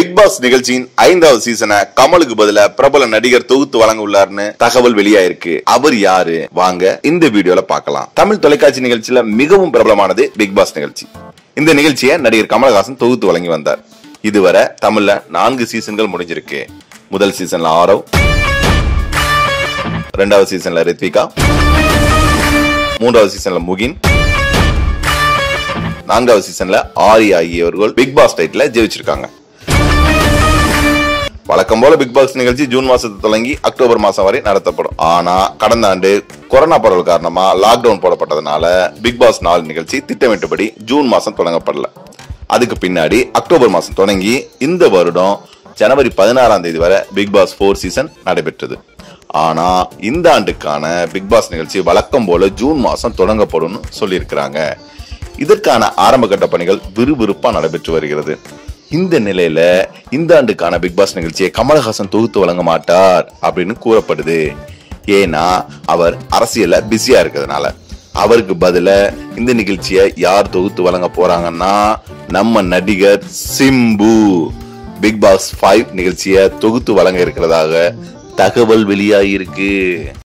big pass நிகழ்ச்சியின் ஐந்தாவது சீசனை கமலுக்கு பதிலா பிரபல நடிகர் தொகுத்து வழங்க உள்ளார்னு தகவல் வெளியாயிருக்கு அவர் யாரு வாங்க இந்த வீடியோல பார்க்கலாம் தமிழ் தொலைக்காட்சி நிகழ்ச்சியில மிகவும் பிரபலமானது பிக் பாஸ் நிகழ்ச்சி இந்த நிகழ்ச்சியை நடிகர் கமலஹாசன் தொகுத்து வழங்கி வந்தார் இதுவரை தமிழ்ல நான்கு சீசன்கள் முடிஞ்சிருக்கு முதல் சீசன்ல ஆரவ் ரெண்டாவது சீசன்ல ரித்விகா மூன்றாவது சீசன்ல முகின் நான்காவது சீசன்ல ஆரி ஆகியோர்கள் பிக் பாஸ் டைட்டில் ஜெயிச்சிருக்காங்க வழக்கம் போல பிக் பாஸ் நிகழ்ச்சி ஜூன் மாசத்து தொடங்கி அக்டோபர் மாசம் வரை நடத்தப்படும் ஆனா கடந்த ஆண்டு கொரோனா பரவல் காரணமா லாக்டவுன் போடப்பட்டதுனால பிக் பாஸ் நாலு நிகழ்ச்சி திட்டமிட்டபடி ஜூன் மாசம் தொடங்கப்படல அதுக்கு பின்னாடி அக்டோபர் மாசம் தொடங்கி இந்த வருடம் ஜனவரி பதினாறாம் தேதி வரை பிக் பாஸ் ஃபோர் சீசன் நடைபெற்றது ஆனா இந்த ஆண்டுக்கான பிக் பாஸ் நிகழ்ச்சி வழக்கம் போல ஜூன் மாசம் தொடங்கப்படும் சொல்லியிருக்கிறாங்க இதற்கான ஆரம்ப கட்ட பணிகள் விறுவிறுப்பா நடைபெற்று வருகிறது இந்த நிலையில இந்த ஆண்டுக்கான பிக் பாஸ் நிகழ்ச்சியை கமலஹாசன் தொகுத்து வழங்க மாட்டார் அப்படின்னு கூறப்படுது ஏன்னா அவர் அரசியல்ல பிஸியா இருக்கிறதுனால அவருக்கு பதில இந்த நிகழ்ச்சியை யார் தொகுத்து வழங்க போறாங்கன்னா நம்ம நடிகர் சிம்பு பிக் பாஸ் ஃபைவ் நிகழ்ச்சியை தொகுத்து வழங்க இருக்கிறதாக தகவல் வெளியாகிருக்கு